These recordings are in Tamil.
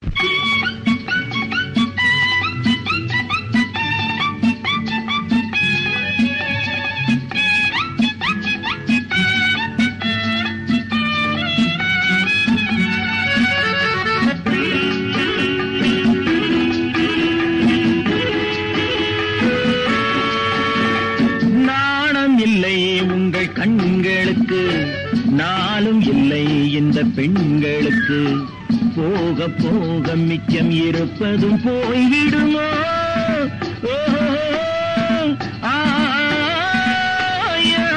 நாணம் இல்லை உங்கள் கண்களுக்கு நாளும் இல்லை இந்த பெண்களுக்கு போக போக மிச்சம் இருப்பதும் போய்விடுமோ ஓ, ஆ, ஐயோ.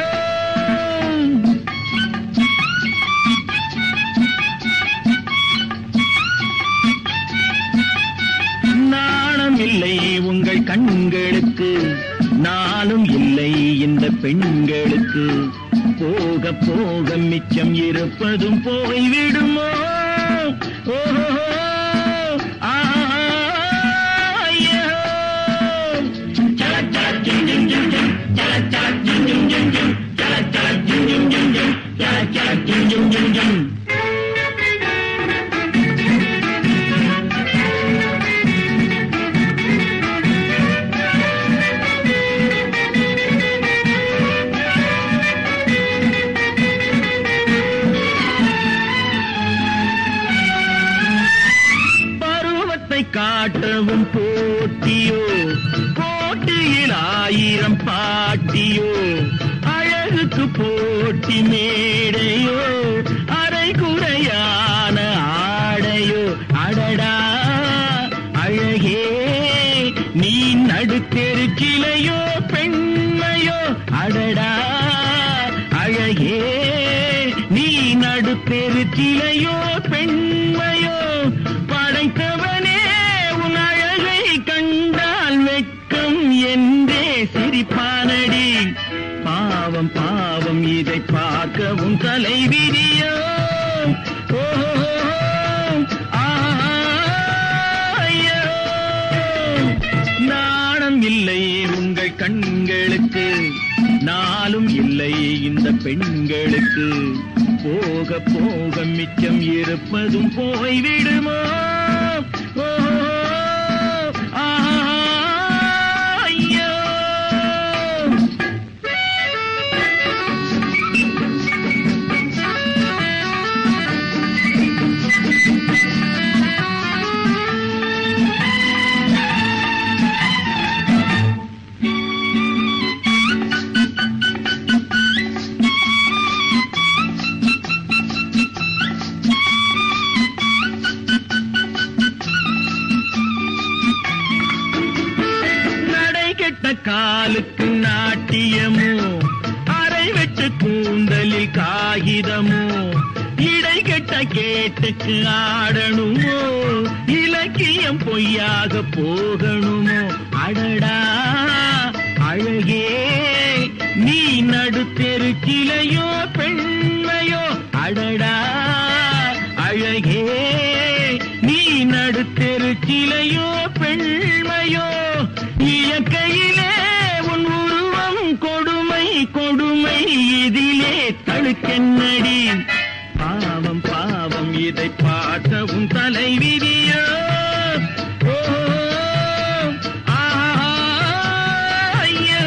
நாணம் இல்லை உங்கள் கண்களுக்கு நாளும் இல்லை இந்த பெண்களுக்கு போக போக மிச்சம் இருப்பதும் போய்விடுமோ ஓ, ஆ, ஐயோ. சல, சல, ஜிம், ஜிம், ஜிம், ஜிம். சல, சல, ஜிம், ஜிம், ஜிம், ஜிம். சல, சல, ஜிம், ஜிம், ஜிம், ஜிம். சல, சல, ஜிம், ஜிம், ஜிம், ஜிம். பருவத்தை காட்டவும் போட்டியோ போட்டியில் ஆயிரம் பாட்டியோ அழகுக்கு போட்டி மேடையோ அரை குறையான ஆடையோ அடடா அழகே நீ நடுத்தெரு கிளையோ பெண்மையோ அடடா அழகே நீ நடுத்தெரு கிளையோ பெண்மையோ படைத்தவனே உன் அழகை கண்டால் வெட்கம் என்றே சிரிப்பானடி பாவம் பாவம் இதை பார்க்கவும் தலைவிதியோ ஓ, ஆ, ஐயோ. நாணம் இல்லை உங்கள் கண்களுக்கு நாளும் இல்லை இந்த பெண்களுக்கு போக போக மிச்சம் இருப்பதும் போய்விடுமோ ஓ, ஆ, ஐயோ. நடை கெட்ட காலுக்கு நாட்டியமோ அரை வெட்டு கூந்தலில் காகிதமோ இடை கெட்ட கேட்டுக்கு ஆடணுமோ இலக்கியம் பொய்யாக போகணுமோ அடடா அழகே நீ நடுத்தெரு கிளையோ பெண்மையோ அடடா அழகே நீ நடுத்தெரு கிளையோ பெண்மையோ இயற்கையிலே உன் உருவம் கொடுமை கொடுமை இதிலே தழுக்கென்னடி பாவம் பாவம் இதை பார்த்தவும் தலைவிதியோ ஓ, ஆ, ஐயோ.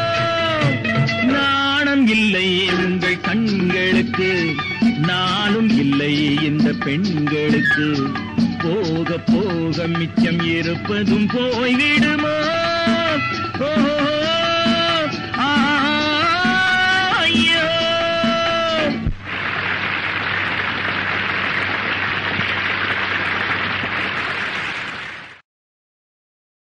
நாணம் இல்லை உங்கள் கண்களுக்கு நாளும் இல்லை இந்த பெண்களுக்கு போக போக மிச்சம் இருப்பதும் போய்விடும்